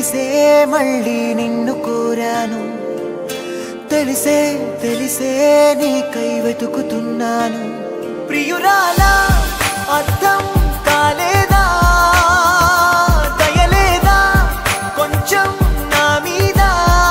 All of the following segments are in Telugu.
తెలిసే మళ్ళీ నిన్ను కోరాను తెలిసే తెలిసే నీకై వెతుకుతున్నాను ప్రియురాలా అర్థం కాలేదా దయలేదా కొంచెం నా మీద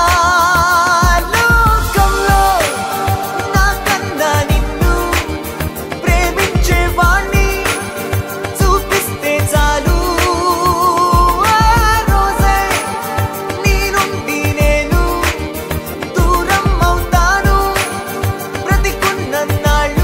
లోకంలో నాకన్నా నిన్ను ప్రేమించేవాణ్ణి చూపిస్తే చాలు ఆ రోజే నీ నుండి నేను దూరం అవుతాను బ్రతికున్నన్నాళ్ళు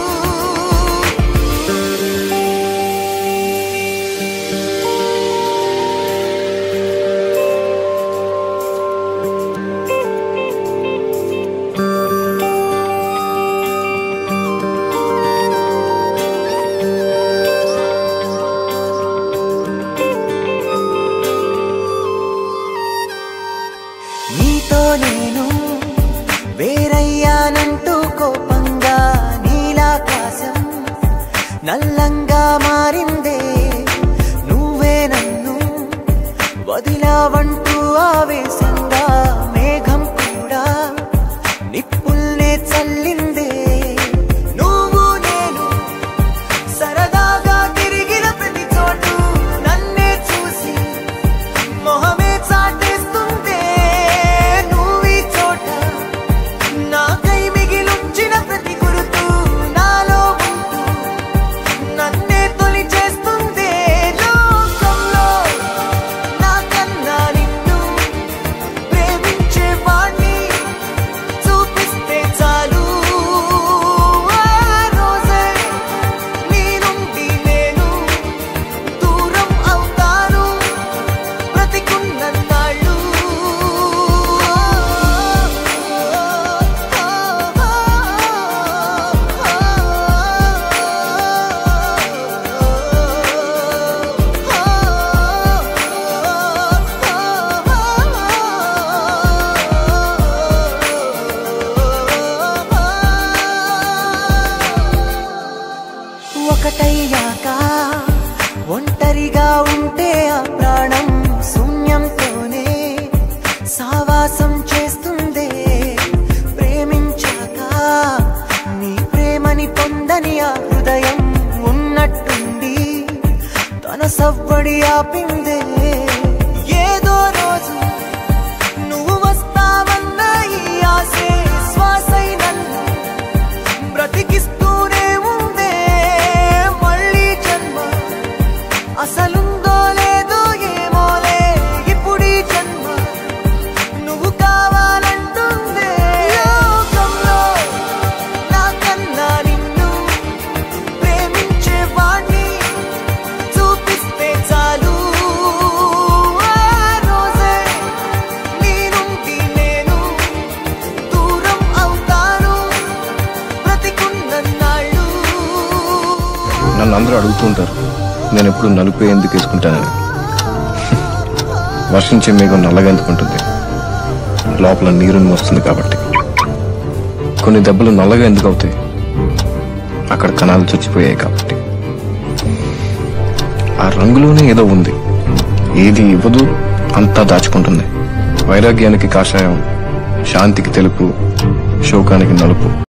నీతో నేను వేరయ్యానంటూ కోపంగా నీలాకాశం నల్లంగా మారిందే నువ్వే నన్ను వదిలావంటూ ఆవేశంగా మేఘం కూడా నిప్పుల్నే చల్లిందే నువ్వు నేను సరదాగా తిరిగిన ప్రతి చోటు నన్నే చూసి మొహమే చాటేస్తుందే నువ్వీ చోట నాకై మిగిలుంచిన ప్రతి గురుతు నాలో ఉంటూ నన్నే తొలి చేస్తుందే లోకంలో నాకన్నా నిన్ను ప్రేమించే వాణ్ణి చూపిస్తే చాలు ఆ రోజే నీ నుండి నేను దూరం అవుతాను బ్రతికున్నన్నాళ్ళు ఒకటయ్యాక ఒంటరిగా ఉంటే ఆ ప్రాణం శూన్యంతోనే సావాసం చేస్తుందే ప్రేమించాక నీ ప్రేమని పొందని ఆ హృదయం ఉన్నట్టుండి తన సవ్వడి ఆపిందే ఏదో రోజు నువ్వు వస్తావన్న ఈ ఆశే శ్వాసై నన్ను బ్రతికిస్తూనే ఉందే మళ్ళీ జన్మ అసలుందో లేదో ఏమోలే ఇప్పుడీ జన్మ నువ్వు కావాలంటుందే లోకంలో నాకన్నా నిన్ను ప్రేమించే వాణ్ణి చూపిస్తే చాలు ఆ రోజే నీ నుండి నేను దూరం అవుతాను బ్రతికున్నన్నాళ్ళు నన్ను అందరూ అడుగుతుంటారు నేను ఎప్పుడు నలుపు ఎందుకు వేసుకుంటానని వర్షించే మేఘం నల్లగా ఎందుకు ఉంటుంది లోపల నీరుని వస్తుంది కాబట్టి కొన్ని దెబ్బలు నల్లగా ఎందుకు అవుతాయి అక్కడ కణాలు చచ్చిపోయాయి కాబట్టి ఆ రంగులోనే ఏదో ఉంది ఏది ఇవ్వదు అంతా దాచుకుంటుంది వైరాగ్యానికి కాషాయం శాంతికి తెలుపు శోకానికి నలుపు